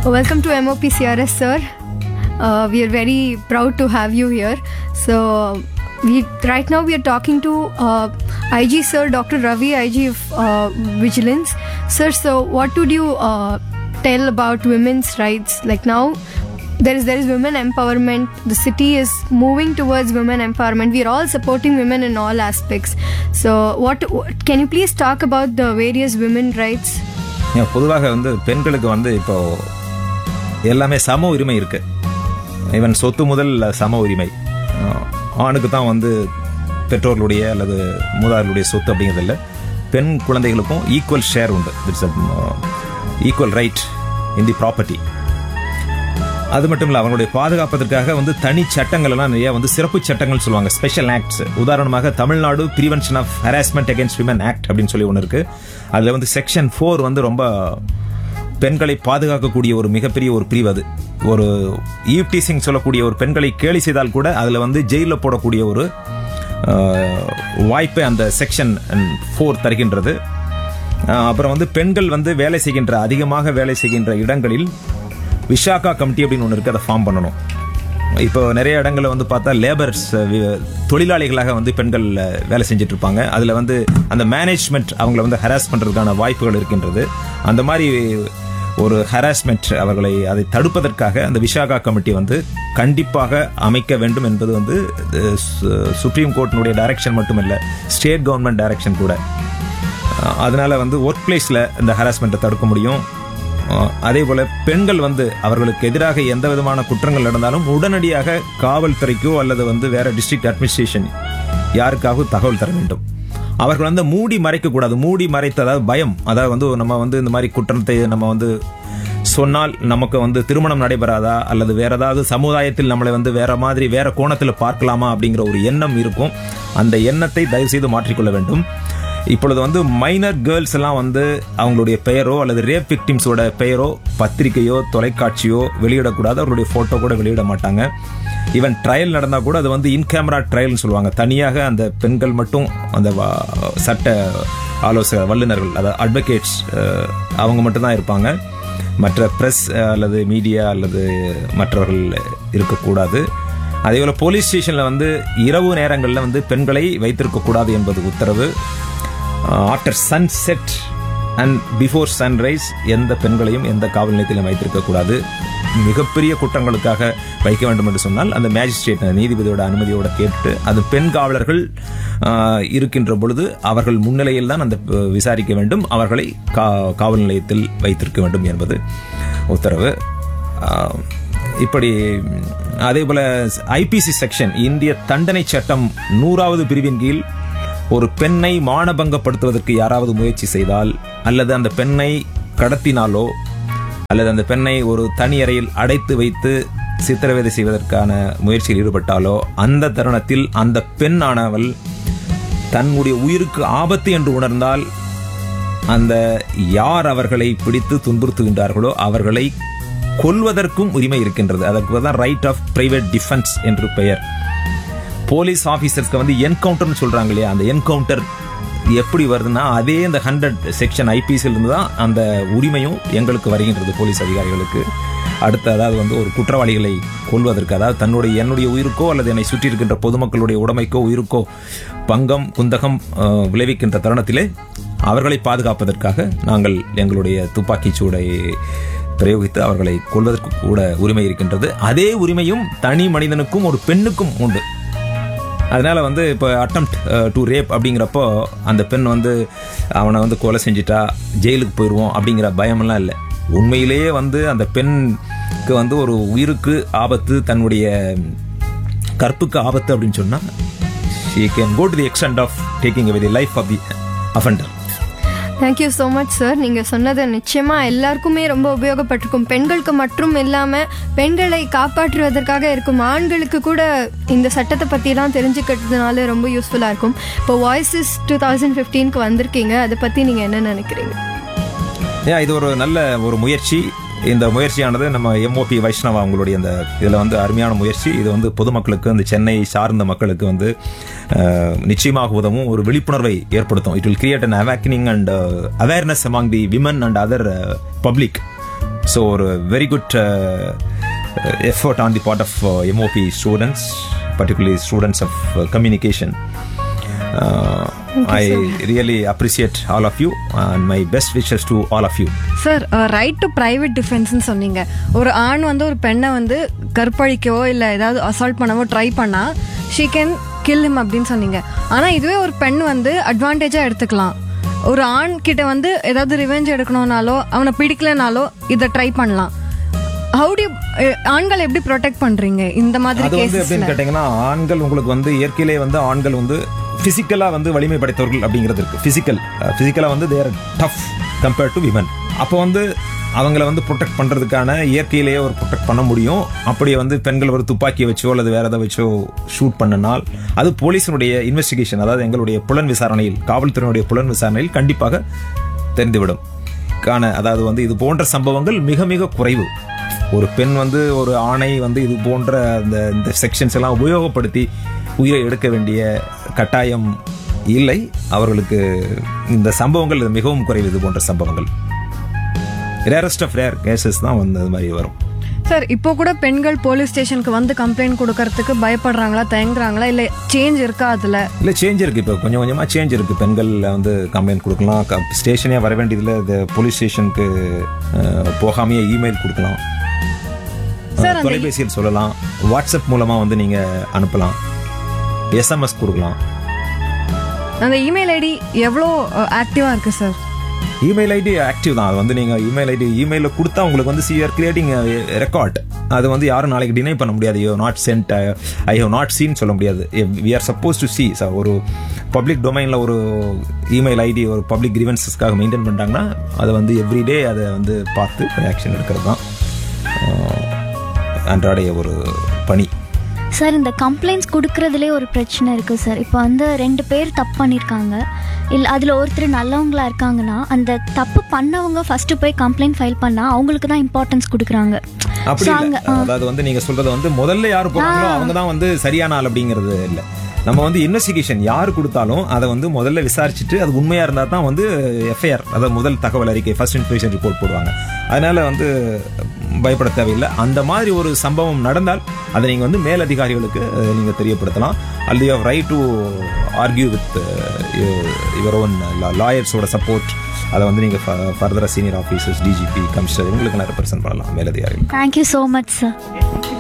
Welcome to MOPCRS, sir. Uh, we are very proud to have you here. So, we right now we are talking to uh, IG sir, Dr. Ravi, IG of uh, Vigilance, sir. So, what would you uh, tell about women's rights? Like now, there is there is women empowerment. The city is moving towards women empowerment. We are all supporting women in all aspects. So, what, what can you please talk about the various women rights? ஏன் பொதுவாக வந்து பெண்களுக்கு வந்து இப்போ எல்லாமே சம உரிமை இருக்கு ஈவன் சொத்து முதல் சம உரிமை அஹ் ஆணுக்கு தான் வந்து பெற்றோர்களுடைய அல்லது மூதாதையர்களுடைய சொத்து அப்படிங்கிறது இல்லை பெண் குழந்தைகளுக்கும் ஈக்குவல் ஷேர் உண்டு it's equal right in the property அது மட்டும் இல்லை அவங்களுடைய பாதுகாப்பதற்காக வந்து தனி சட்டங்கள் எல்லாம் நிறைய வந்து சிறப்பு சட்டங்கள் சொல்லுவாங்க ஸ்பெஷல் ஆக்ட்ஸ் உதாரணமாக Tamil Nadu prevention of harassment against women act அப்படின்னு சொல்லி ஒன்று இருக்கு அதில் வந்து செக்ஷன் ஃபோர் வந்து ரொம்ப பெண்களை பாதுகாக்கக்கூடிய ஒரு மிகப்பெரிய ஒரு பிரிவு அது ஒரு ஈவ் டீசிங் சொல்லக்கூடிய ஒரு பெண்களை கேலி செய்தால் கூட அதில் வந்து ஜெயிலில் போடக்கூடிய ஒரு அஹ், வாய்ப்பை அந்த செக்ஷன் ஃபோர் தருகின்றது அஹ், அப்புறம் வந்து பெண்கள் வந்து வேலை செய்கின்ற அதிகமாக வேலை செய்கின்ற இடங்களில் விஷாகா கமிட்டி அப்படின்னு ஒன்று இருக்கு அதை ஃபார்ம் பண்ணணும் இப்போ நிறைய இடங்களில் வந்து பார்த்தா லேபர்ஸ் தொழிலாளிகளாக வந்து பெண்கள் அஹ், வேலை செஞ்சுட்டு இருப்பாங்க அதில் வந்து அந்த மேனேஜ்மெண்ட் அவங்கள வந்து ஹராஸ் பண்ணுறதுக்கான வாய்ப்புகள் இருக்கின்றது அந்த மாதிரி ஒரு ஹராஸ்மெண்ட் அவர்களை அதை தடுப்பதற்காக அந்த விஷாகா கமிட்டி வந்து கண்டிப்பாக அமைக்க வேண்டும் என்பது வந்து அஹ், சு- சுப்ரீம் கோர்ட்டினுடைய டைரக்ஷன் மட்டும் இல்லை ஸ்டேட் கவர்மெண்ட் டைரக்ஷன் கூட அஹ் அதனால வந்து ஒர்க் பிளேஸில் இந்த ஹராஸ்மெண்ட்டை தடுக்க முடியும் அஹ் அதே போல பெண்கள் வந்து அவர்களுக்கு எதிராக எந்த விதமான குற்றங்கள் நடந்தாலும் உடனடியாக காவல்துறைக்கோ அல்லது வந்து வேற டிஸ்ட்ரிக்ட் அட்மினிஸ்ட்ரேஷன் யாருக்காகவும் தகவல் தர வேண்டும் அவர்கள் வந்து மூடி மறைக்க கூடாது மூடி மறைத்த அதாவது பயம் அதாவது வந்து நம்ம வந்து இந்த மாதிரி குற்றத்தை நம்ம வந்து சொன்னால் நமக்கு வந்து திருமணம் நடைபெறாதா அல்லது வேற ஏதாவது சமுதாயத்தில் நம்மளை வந்து வேற மாதிரி வேற கோணத்தில் பார்க்கலாமா அப்படிங்கிற ஒரு எண்ணம் இருக்கும் அந்த எண்ணத்தை தயவு செய்து மாற்றிக்கொள்ள வேண்டும் இப்பொழுது வந்து மைனர் கேர்ள்ஸ் எல்லாம் வந்து அவங்களுடைய பெயரோ அல்லது ரேப் விக்டிம்ஸோட பெயரோ பத்திரிகையோ தொலைக்காட்சியோ வெளியிடக்கூடாது அவர்களுடைய போட்டோ கூட வெளியிட மாட்டாங்க ஈவன் ட்ரையல் நடந்தா கூட அது வந்து இன் கேமரா ட்ரையல்னு சொல்லுவாங்க தனியாக அந்த பெண்கள் மட்டும் அந்த வா- சட்ட ஆலோசகர் வல்லுநர்கள் அதாவது அட்வொகேட்ஸ் அவங்க மட்டும்தான் இருப்பாங்க மற்ற பிரஸ் அல்லது மீடியா அல்லது மற்றவர்கள் இருக்கக்கூடாது அதே போல போலீஸ் ஸ்டேஷன்ல வந்து இரவு நேரங்களில் வந்து பெண்களை வைத்திருக்க கூடாது என்பது உத்தரவு after sunset and before sunrise எந்த பெண்களையும் எந்த காவல் நிலையத்திலும் வைத்திருக்க கூடாது மிகப்பெரிய குற்றங்களுக்காக வைக்க வேண்டும் என்று சொன்னால் அந்த மேஜிஸ்ட்ரேட் நீதிபதியோட அனுமதியோட கேட்டு அது பெண் காவலர்கள் ஆஹ், இருக்கின்ற பொழுது அவர்கள் முன்னிலையில் தான் அந்த அஹ், விசாரிக்க வேண்டும் அவர்களை கா- காவல் நிலையத்தில் வைத்திருக்க வேண்டும் என்பது உத்தரவு ஆஹ், இப்படி அதே போல ஐபிசி செக்ஷன் இந்திய தண்டனை சட்டம் நூறாவது பிரிவின் கீழ் ஒரு பெண்ணை மானபங்கப்படுத்துவதற்கு யாராவது முயற்சி செய்தால் அல்லது அந்த பெண்ணை கடத்தினாலோ அல்லது அந்த பெண்ணை ஒரு தனி அறையில் அடைத்து வைத்து சித்திரவதை செய்வதற்கான முயற்சியில் ஈடுபட்டாலோ அந்த தருணத்தில் அந்த பெண் ஆனவள் தன்னுடைய உயிருக்கு ஆபத்து என்று உணர்ந்தால் அந்த யார் அவர்களை பிடித்து துன்புறுத்துகின்றார்களோ அவர்களை கொல்வதற்கும் உரிமை இருக்கின்றது அதற்கு தான் ரைட் ஆஃப் பிரைவேட் டிஃபென்ஸ் என்று பெயர் போலீஸ் ஆபீசர்ஸ்க்கு வந்து என்கவுண்டர்னு சொல்றாங்க இல்லையா அந்த என்கவுண்டர் எப்படி வருதுன்னா அதே இந்த ஹண்ட்ரட் செக்ஷன் ஐபிசியில் இருந்து தான் அந்த உரிமையும் எங்களுக்கு வருகின்றது போலீஸ் அதிகாரிகளுக்கு அடுத்து அதாவது வந்து ஒரு குற்றவாளிகளை கொல்வதற்கு அதாவது தன்னுடைய என்னுடைய உயிருக்கோ அல்லது என்னை சுற்றி இருக்கின்ற பொதுமக்களுடைய உடைமைக்கோ உயிருக்கோ பங்கம் குந்தகம் அஹ், விளைவிக்கின்ற தருணத்திலே அவர்களை பாதுகாப்பதற்காக நாங்கள் எங்களுடைய துப்பாக்கிச் சூடை பிரயோகித்து அவர்களை கொல்வதற்கு கூட உரிமை இருக்கின்றது அதே உரிமையும் தனி மனிதனுக்கும் ஒரு பெண்ணுக்கும் உண்டு அதனால வந்து இப்போ அட்டம் டு ரேப் அப்படிங்கிறப்போ அந்த பெண் வந்து அவனை வந்து கொலை செஞ்சிட்டா ஜெயிலுக்கு போயிடுவோம் அப்படிங்கிற பயமெல்லாம் இல்லை உண்மையிலேயே வந்து அந்த பெண்ணுக்கு வந்து ஒரு உயிருக்கு ஆபத்து தன்னுடைய கற்புக்கு ஆபத்து அப்படின்னு சொன்னா she can go to the extent of taking away the life of the offender thank you so much sir நீங்கள் சொன்னது நிச்சயமாக எல்லாருக்குமே ரொம்ப உபயோகப்பட்டிருக்கும் பெண்களுக்கு மட்டும் இல்லாமல் பெண்களை காப்பாற்றுவதற்காக இருக்கும் ஆண்களுக்கு கூட இந்த சட்டத்தை பற்றிலாம் தெரிஞ்சுக்கிறதுனால ரொம்ப யூஸ்ஃபுல்லாக இருக்கும் இப்போ வாய்ஸஸ் டூ தௌசண்ட் ஃபிஃப்டீனுக்கு வந்திருக்கீங்க அதை பற்றி நீங்கள் என்ன நினைக்கிறீங்க ஏன் இது ஒரு நல்ல ஒரு முயற்சி இந்த முயற்சியானது நம்ம எம்ஓபி வைஷ்ணவா அவங்களுடைய இந்த இதில் வந்து அருமையான முயற்சி இது வந்து பொதுமக்களுக்கு இந்த சென்னை சார்ந்த மக்களுக்கு வந்து அஹ், நிச்சயமாக உதவும் ஒரு விழிப்புணர்வை ஏற்படுத்தும் it will create an awakening and awareness among the women and other public so ஒரு very good effort on the part of MOP students particularly students of communication I really appreciate all of you and my best wishes to all of you sir right to private டிஃபென்ஸ்னு சொன்னீங்க ஒரு ஆண் வந்து ஒரு பெண்ணை வந்து கற்பழிக்கவோ இல்லை ஏதாவது அசால்ட் பண்ணவோ ட்ரை பண்ணா ஷீ கேன் கில் him அப்படின்னு சொன்னீங்க ஆனால் இதுவே ஒரு பெண் வந்து அட்வான்டேஜாக எடுத்துக்கலாம் ஒரு ஆண் கிட்ட வந்து ஏதாவது ரிவெஞ்ச் எடுக்கணும்னாலோ அவனை பிடிக்கலனாலோ இதை ட்ரை பண்ணலாம் ஹவு டு ஆண்கள் எப்படி ப்ரொடெக்ட் பண்றீங்க இந்த மாதிரி அது வந்து கேசஸ்ல எப்படின்னு கேட்டீங்கன்னா ஆண்கள் உங்களுக்கு வந்து இயற்கையிலே வந்து ஆண்கள் வந்து பிசிக்கலா வந்து வலிமை படைத்தவர்கள் அப்படிங்கிறது இருக்கு பிசிக்கல் பிசிக்கலா வந்து they're tough compared to women அப்போ வந்து அவங்கள வந்து ப்ரொடெக்ட் பண்றதுக்கான இயற்கையிலேயே ஒரு ப்ரொடெக்ட் பண்ண முடியும் அப்படி வந்து பெண்கள் ஒரு துப்பாக்கியை வச்சோ அல்லது வேற எதை வச்சோ ஷூட் பண்ணனால் அது போலீஸினுடைய இன்வெஸ்டிகேஷன் அதாவது எங்களுடைய புலன் விசாரணையில் காவல்துறையினுடைய புலன் விசாரணையில் கண்டிப்பாக தெரிந்துவிடும் காண அதாவது வந்து இது போன்ற சம்பவங்கள் மிக மிக குறைவு ஒரு பெண் வந்து ஒரு ஆணை வந்து இது போன்ற அந்த இந்த செக்ஷன்ஸ் எல்லாம் உபயோகப்படுத்தி உயிரை எடுக்க வேண்டிய கட்டாயம் இல்லை அவர்களுக்கு இந்த சம்பவங்கள் இது மிகவும் குறைவு இது போன்ற சம்பவங்கள் ரேரஸ்ட் ஆஃப் ரேர் கேசஸ் தான் வந்து அது மாதிரி வரும் சார் இப்போ கூட பெண்கள் போலீஸ் ஸ்டேஷனுக்கு வந்து கம்ப்ளைண்ட் கொடுக்கறதுக்கு பயப்படுறாங்களா தயங்குறாங்களா இல்லை சேஞ்ச் இருக்கா அதுல இல்லை சேஞ்ச் இருக்கு இப்போ கொஞ்சம் கொஞ்சமாக சேஞ்ச் இருக்கு பெண்கள் வந்து கம்ப்ளைண்ட் கொடுக்கலாம் ஸ்டேஷனே வர வேண்டியதில்லை இந்த போலீஸ் ஸ்டேஷனுக்கு போகாமையே இமெயில் கொடுக்கலாம் சார், அந்த- தொலைபேசியில் சொல்லலாம் வாட்ஸ்அப் மூலமா வந்து நீங்க அனுப்பலாம் எஸ்எம்எஸ் கொடுக்கலாம் அந்த இமெயில் ஐடி எவ்வளோ ஆக்டிவா இருக்கு சார் இமெயில் ஐடி ஆக்டிவ் தான் அது வந்து நீங்க இமெயில் ஐடி இமெயில கொடுத்தா உங்களுக்கு வந்து சிஆர் கிரியேட்டிங் ரெக்கார்ட் அது வந்து யாரும் நாளைக்கு டினை பண்ண முடியாது you not sent I have not seen சொல்ல முடியாது we are suppose to see ஒரு பப்ளிக் டொமைனில் ஒரு இமெயில் ஐடி ஒரு பப்ளிக் கிரிவன்சஸ்க்காக மெயின்டைன் பண்ணிட்டாங்கன்னா அதை வந்து எவ்ரிடே அதை வந்து பார்த்து ஆக்ஷன் எடுக்கிறது தான் அஹ், அன்றாடைய ஒரு பணி சார் இந்த கம்ப்ளைண்ட்ஸ் கொடுக்கறதுலே ஒரு பிரச்சனை இருக்குது சார் இப்போ வந்து ரெண்டு பேர் தப்பு பண்ணியிருக்காங்க இல்லை அதில் ஒருத்தர் நல்லவங்களா இருக்காங்கன்னா அந்த தப்பு பண்ணவங்க ஃபஸ்ட்டு போய் கம்ப்ளைண்ட் ஃபைல் பண்ணால் அவங்களுக்கு தான் இம்பார்ட்டன்ஸ் கொடுக்குறாங்க அப்படி So, இல்ல அங்க, ஆ. அதாவது வந்து நீங்க சொல்றது வந்து முதல்ல யார் போறாங்களோ அவங்க தான் வந்து சரியான ஆள் அப்படிங்கிறது இல்ல நம்ம வந்து இன்வெஸ்டிகேஷன் யார் கொடுத்தாலும் அதை வந்து முதல்ல விசாரிச்சுட்டு அது உண்மையா இருந்தா தான் வந்து எஃப்ஐஆர் அதாவது முதல் தகவல் அறிக்கை ஃபர்ஸ்ட் இன்ஃபர்மேஷன் ரிப்போர்ட் போடுவாங்க அதனால வந்து பயப்பட தேவையில்லை அந்த மாதிரி ஒரு சம்பவம் நடந்தால் அதை நீங்க வந்து மேலதிகாரிகளுக்கு அஹ், நீங்க தெரியப்படுத்தலாம் அல்லது you right to argue with your own லாயர்ஸோட சப்போர்ட் அதை வந்து நீங்க ஃபர்தரா சீனியர் ஆஃபீஸர்ஸ் டிஜிபி கமிஷனர் இவங்களுக்கெல்லாம் ரெப்ரசென்ட் பண்ணலாம் மேலதிகாரிகள் தேங்க்யூ ஸோ மச் சார்